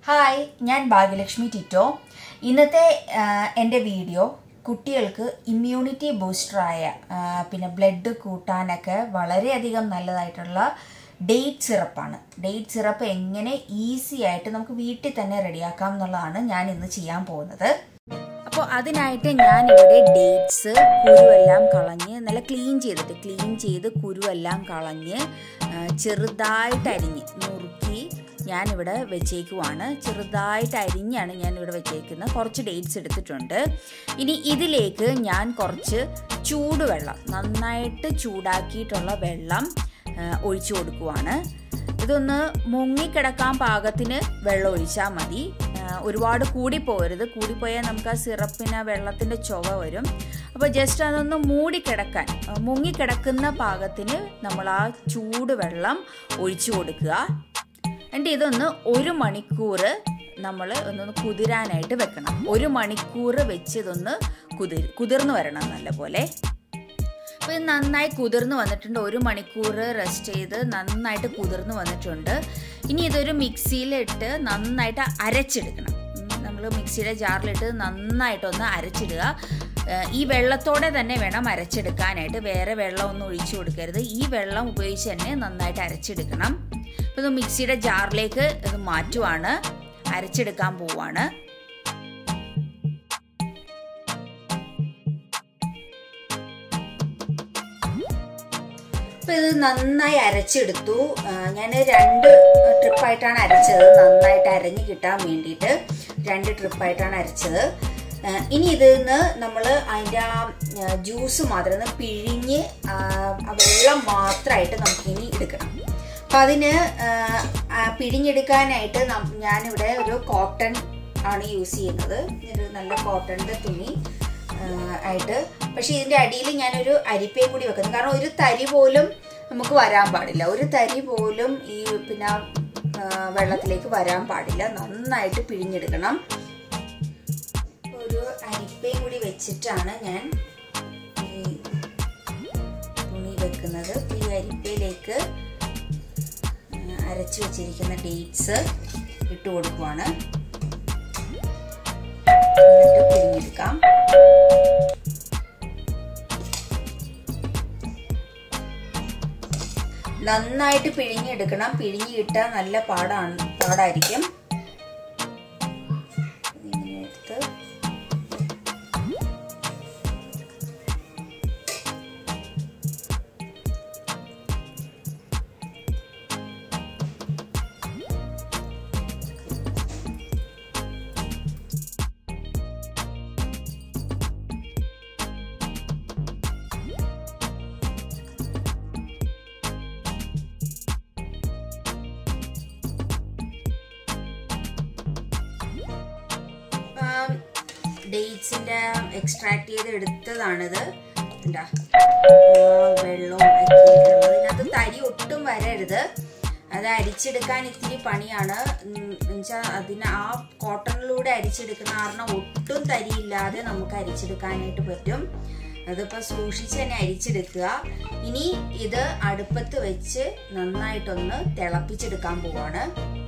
Hi ഞാൻ ഭാഗ്യലക്ഷ്മി ടിറ്റോ ഇന്നത്തെ ആ, എൻ്റെ വീഡിയോ കുട്ടികൾക്ക് ഇമ്മ്യൂണിറ്റി ബൂസ്റ്ററായ ആ, പിന്നെ ബ്ലഡ് കൂട്ടാനൊക്കെ വളരെയധികം നല്ലതായിട്ടുള്ള ഡേറ്റ് സിറപ്പാണ് ഡേറ്റ് സിറപ്പ് എങ്ങനെ ഈസി ആയിട്ട് നമുക്ക് വീട്ടിൽ തന്നെ റെഡിയാക്കാം എന്നുള്ളതാണ് ഞാൻ ഇന്ന് ചെയ്യാൻ പോകുന്നത് അപ്പോൾ അതിനായിട്ട് ഞാൻ ഇവിടെ ഡേറ്റ്സ് കുരുവെല്ലാം കളഞ്ഞ് നല്ല ക്ലീൻ ചെയ്തിട്ട് ക്ലീൻ ചെയ്ത് കുരുവെല്ലാം കളഞ്ഞ് ആ, ചെറുതായിട്ട് അരിഞ്ഞ് നുറുക്കി ഞാനിവിടെ വെച്ചേക്കുവാണ് ചെറുതായിട്ട് അരിഞ്ഞാണ് ഞാൻ ഇവിടെ വെച്ചേക്കുന്നത് കുറച്ച് ഡേറ്റ്സ് എടുത്തിട്ടുണ്ട് ഇനി ഇതിലേക്ക് ഞാൻ കുറച്ച് ചൂടുവെള്ളം നന്നായിട്ട് ചൂടാക്കിയിട്ടുള്ള വെള്ളം ആ, ഒഴിച്ചു കൊടുക്കുവാണ് ഇതൊന്ന് മുങ്ങിക്കിടക്കാൻ പാകത്തിന് വെള്ളം ഒഴിച്ചാൽ മതി ആ, ഒരുപാട് കൂടിപ്പോകരുത് കൂടിപ്പോയാൽ നമുക്ക് ആ സിറപ്പിന് ആ വെള്ളത്തിൻ്റെ ചുവ വരും അപ്പോൾ ജസ്റ്റ് അതൊന്ന് മൂടിക്കിടക്കാൻ ആ, മുങ്ങിക്കിടക്കുന്ന പാകത്തിന് നമ്മൾ ആ ചൂടുവെള്ളം ഒഴിച്ചു കൊടുക്കുക എന്നിട്ട് ഇതൊന്ന് ഒരു മണിക്കൂർ നമ്മൾ ഒന്നൊന്ന് കുതിരാനായിട്ട് വെക്കണം ഒരു മണിക്കൂർ വെച്ച് ഇതൊന്ന് കുതിർ കുതിർന്ന് വരണം നല്ലപോലെ അപ്പോൾ ഇത് നന്നായി കുതിർന്ന് വന്നിട്ടുണ്ട് ഒരു മണിക്കൂർ റെസ്റ്റ് ചെയ്ത് നന്നായിട്ട് കുതിർന്ന് വന്നിട്ടുണ്ട് ഇനി ഇതൊരു മിക്സിയിലിട്ട് നന്നായിട്ട് അരച്ചെടുക്കണം നമ്മൾ മിക്സിയുടെ ജാറിലിട്ട് നന്നായിട്ടൊന്ന് അരച്ചിടുക ഏഹ് ഈ വെള്ളത്തോടെ തന്നെ വേണം അരച്ചെടുക്കാനായിട്ട് വേറെ വെള്ളം ഒന്നും ഒഴിച്ചു കൊടുക്കരുത് ഈ വെള്ളം ഉപയോഗിച്ച് തന്നെ നന്നായിട്ട് അരച്ചെടുക്കണം അപ്പോൾ ഇത് മിക്സിയുടെ ജാറിലേക്ക് ഇത് മാറ്റുവാണ് അരച്ചെടുക്കാൻ പോവാണ് അപ്പോൾ ഇത് നന്നായി അരച്ചെടുത്തു ഞാൻ രണ്ട് ട്രിപ്പായിട്ടാണ് അരച്ചത് നന്നായിട്ട് അരഞ്ഞ് കിട്ടാൻ വേണ്ടിയിട്ട് രണ്ട് ട്രിപ്പായിട്ടാണ് അരച്ചത് ആ, ഇനി ഇതിൽ നിന്ന് നമ്മൾ അതിൻ്റെ ആ ജ്യൂസ് മാത്രം ഒന്ന് പിഴിഞ്ഞ് ആ, ആ വെള്ളം മാത്രമായിട്ട് നമുക്കിനി എടുക്കണം അപ്പം അതിന് ആ, ആ, പിഴിഞ്ഞെടുക്കാനായിട്ട് നം- ഞാനിവിടെ ഒരു കോട്ടൺ ആണ് യൂസ് ചെയ്യുന്നത് ഒരു നല്ല കോട്ടണിൻ്റെ തുണി ആ, ആയിട്ട് പക്ഷെ ഇതിന്റെ അടിയിൽ ഞാനൊരു അരിപ്പയും കൂടി വെക്കുന്നു കാരണം ഒരു തരി പോലും നമുക്ക് വരാൻ പാടില്ല ഒരു തരി പോലും ഈ പിന്നെ ആ, വെള്ളത്തിലേക്ക് വരാൻ പാടില്ല നന്നായിട്ട് പിഴിഞ്ഞെടുക്കണം ഒരു അരിപ്പയും കൂടി വെച്ചിട്ടാണ് ഞാൻ ഈ തുണി വെക്കുന്നത് ഈ അരിപ്പയിലേക്ക് ആ, അരച്ചു വെച്ചിരിക്കുന്ന ഡേറ്റ്സ് ഇട്ട് കൊടുക്കുവാണ് എന്നിട്ട് പിഴിഞ്ഞെടുക്കാം നന്നായിട്ട് പിഴിഞ്ഞെടുക്കണം പിഴിഞ്ഞ് കിട്ടാൻ നല്ല പാടാണ് പാടായിരിക്കും ഇങ്ങനെ എടുത്ത് ഡേറ്റ്സിന്റെ എക്സ്ട്രാക്ട് ചെയ്ത് എടുത്തതാണിത് എന്താ വെള്ളവും ഒക്കെ ഇട്ടുള്ളത്. ഇതിനകത്ത് തരി ഒട്ടും വരരുത് അത് അരിച്ചെടുക്കാൻ ഇത്തിരി പണിയാണ് എന്നുവെച്ചാൽ അതിന് ആ കോട്ടണിലൂടെ അരിച്ചെടുക്കുന്ന കാരണം ഒട്ടും തരിയില്ലാതെ നമുക്ക് അരിച്ചെടുക്കാനായിട്ട് പറ്റും അതിപ്പോൾ സൂക്ഷിച്ച് തന്നെ അരിച്ചെടുക്കുക ഇനി ഇത് അടുപ്പത്ത് വെച്ച് നന്നായിട്ടൊന്ന് തിളപ്പിച്ചെടുക്കാൻ പോവാണ്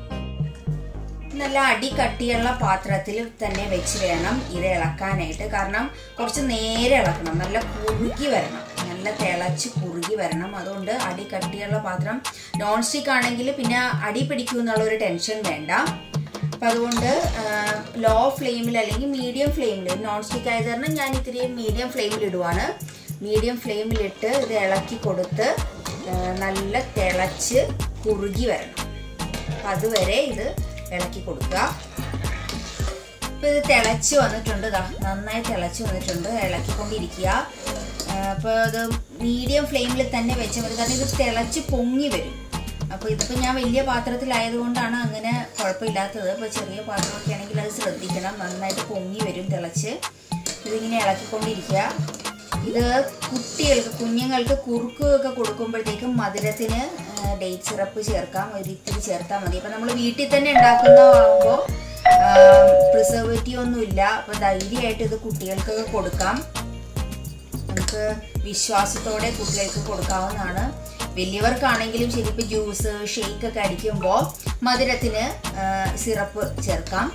നല്ല അടി കട്ടിയുള്ള പാത്രത്തിൽ തന്നെ വെച്ച് വേണം ഇത് ഇളക്കാനായിട്ട് കാരണം കുറച്ച് നേരെ ഇളക്കണം നല്ല കുറുകി വരണം നല്ല തിളച്ച് കുറുകി വരണം അതുകൊണ്ട് അടി കട്ടിയുള്ള പാത്രം നോൺ സ്റ്റിക്ക് ആണെങ്കിൽ പിന്നെ അടി പിടിക്കും എന്നുള്ള ഒരു ടെൻഷൻ വേണ്ട അപ്പം അതുകൊണ്ട് ലോ ഫ്ലെയിമിൽ അല്ലെങ്കിൽ മീഡിയം ഫ്ലെയിമിൽ നോൺ സ്റ്റിക്ക് ആയത് കാരണം ഞാൻ ഇത്തിരി മീഡിയം ഫ്ലെയിമിൽ ഇടുവാണ് മീഡിയം ഫ്ലെയിമിലിട്ട് ഇത് ഇളക്കി കൊടുത്ത് ആ, നല്ല തിളച്ച് കുറുകി വരണം അപ്പം അതുവരെ ഇത് ഇളക്കി കൊടുക്കുക അപ്പോൾ ഇത് തിളച്ച് വന്നിട്ടുണ്ട് ഇതാ നന്നായി തിളച്ച് വന്നിട്ടുണ്ട് ഇളക്കിക്കൊണ്ടിരിക്കുക അപ്പോൾ ഇത് മീഡിയം ഫ്ലെയിമിൽ തന്നെ വെച്ചാൽ മതി കാരണം ഇത് തിളച്ച് പൊങ്ങി വരും അപ്പോൾ ഇതിപ്പോൾ ഞാൻ വലിയ പാത്രത്തിലായതുകൊണ്ടാണ് അങ്ങനെ കുഴപ്പമില്ലാത്തത് അപ്പോൾ ചെറിയ പാത്രമൊക്കെ ആണെങ്കിൽ അത് ശ്രദ്ധിക്കണം നന്നായിട്ട് പൊങ്ങി വരും തിളച്ച് ഇതിങ്ങനെ ഇളക്കിക്കൊണ്ടിരിക്കുക ഇത് കുട്ടികൾക്ക് കുഞ്ഞുങ്ങൾക്ക് കുറുക്ക് ഒക്കെ കൊടുക്കുമ്പോഴത്തേക്കും മധുരത്തിന് ഡേറ്റ് സിറപ്പ് ചേർക്കാം ഒരു ഇത്തിരി ചേർത്താൽ മതി അപ്പം നമ്മൾ വീട്ടിൽ തന്നെ ഉണ്ടാക്കുന്നതാകുമ്പോൾ പ്രിസർവേറ്റീവ് ഒന്നും ഇല്ല അപ്പോൾ ധൈര്യമായിട്ട് ഇത് കുട്ടികൾക്ക് കൊടുക്കാം നമുക്ക് വിശ്വാസത്തോടെ കുട്ടികൾക്ക് കൊടുക്കാവുന്നതാണ് വലിയവർക്കാണെങ്കിലും ശരി ഇപ്പൊ ജ്യൂസ് ഷേക്ക് ഒക്കെ അടിക്കുമ്പോൾ മധുരത്തിന് സിറപ്പ് ചേർക്കാം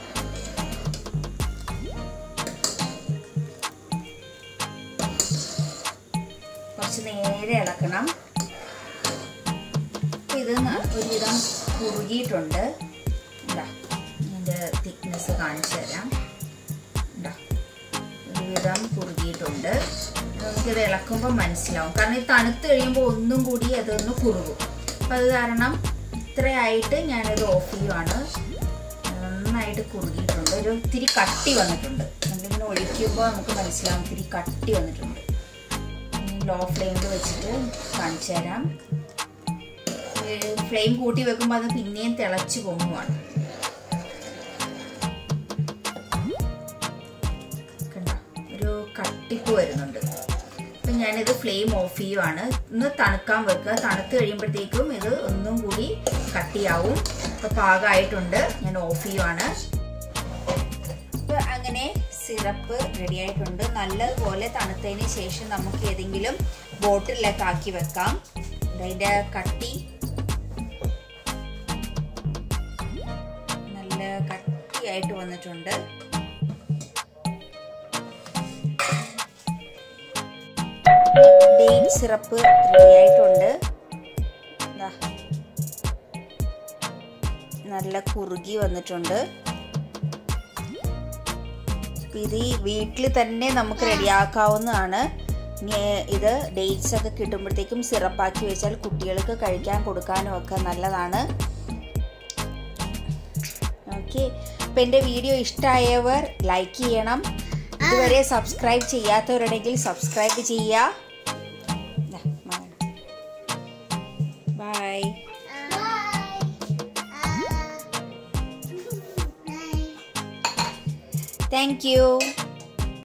കുറച്ച് നേരെ ഇളക്കണം അപ്പൊ ഇത് ന- ഒരുവിധം കുറുകിയിട്ടുണ്ട് എന്താ ഇതിൻ്റെ തിക്നെസ് കാണിച്ചു തരാം എന്താ ഒരുവിധം കുറുകിയിട്ടുണ്ട് നമുക്കിത് ഇളക്കുമ്പോൾ മനസ്സിലാവും കാരണം ഇത് തണുത്ത് കഴിയുമ്പോൾ ഒന്നും കൂടി അതൊന്ന് കുറുകും അപ്പം അത് കാരണം ഇത്രയായിട്ട് ഞാനിത് ഓഫ് ചെയ്യുവാണ് നന്നായിട്ട് കുറുകിയിട്ടുണ്ട് ഒരു ഇത്തിരി കട്ടി വന്നിട്ടുണ്ട് നമ്മളിങ്ങനെ ഒഴിക്കുമ്പോൾ നമുക്ക് മനസ്സിലാവും ഇത്തിരി കട്ടി വന്നിട്ടുണ്ട് ലോ ഫ്ലെയിമിൽ വെച്ചിട്ട് കാണിച്ചു തരാം ഫ്ലെയിം കൂട്ടി വെക്കുമ്പോൾ അത് പിന്നെയും തിളച്ച് പൊങ്ങുവാണ് കണ്ടോ ഒരു കട്ടിപ്പ് വരുന്നുണ്ട് അപ്പം ഞാനിത് ഫ്ലെയിം ഓഫ് ചെയ്യുവാണ് ഒന്ന് തണുക്കാൻ വെക്കുക തണുത്ത് കഴിയുമ്പോഴത്തേക്കും ഇത് ഒന്നും കൂടി കട്ടിയാവും അപ്പോൾ പാകമായിട്ടുണ്ട് ഞാൻ ഓഫ് ചെയ്യുവാണ് അപ്പോൾ അങ്ങനെ സിറപ്പ് റെഡി ആയിട്ടുണ്ട് നല്ലതുപോലെ തണുത്തതിന് ശേഷം നമുക്ക് ഏതെങ്കിലും ബോട്ടിലൊക്കെ ആക്കി വെക്കാം അതിൻ്റെ കട്ടി നല്ല കട്ടിയായിട്ട് വന്നിട്ടുണ്ട് ഡേറ്റ് സിറപ്പ് റെഡി ആയിട്ടുണ്ട് ദാ. നല്ല കുറുകി വന്നിട്ടുണ്ട് അപ്പൊ ഇത് ഈ വീട്ടിൽ തന്നെ നമുക്ക് റെഡിയാക്കാവുന്നതാണ് ഇനി ഇത് ഡേറ്റ്സ് ഒക്കെ കിട്ടുമ്പോഴത്തേക്കും സിറപ്പാക്കി വെച്ചാൽ കുട്ടികൾക്ക് കഴിക്കാൻ കൊടുക്കാനും ഒക്കെ നല്ലതാണ് ഓക്കെ അപ്പം എൻ്റെ വീഡിയോ ഇഷ്ടമായവർ ലൈക്ക് ചെയ്യണം ഇതുവരെ സബ്സ്ക്രൈബ് ചെയ്യാത്തവരുണ്ടെങ്കിൽ സബ്സ്ക്രൈബ് ചെയ്യുക ബൈ താങ്ക് യു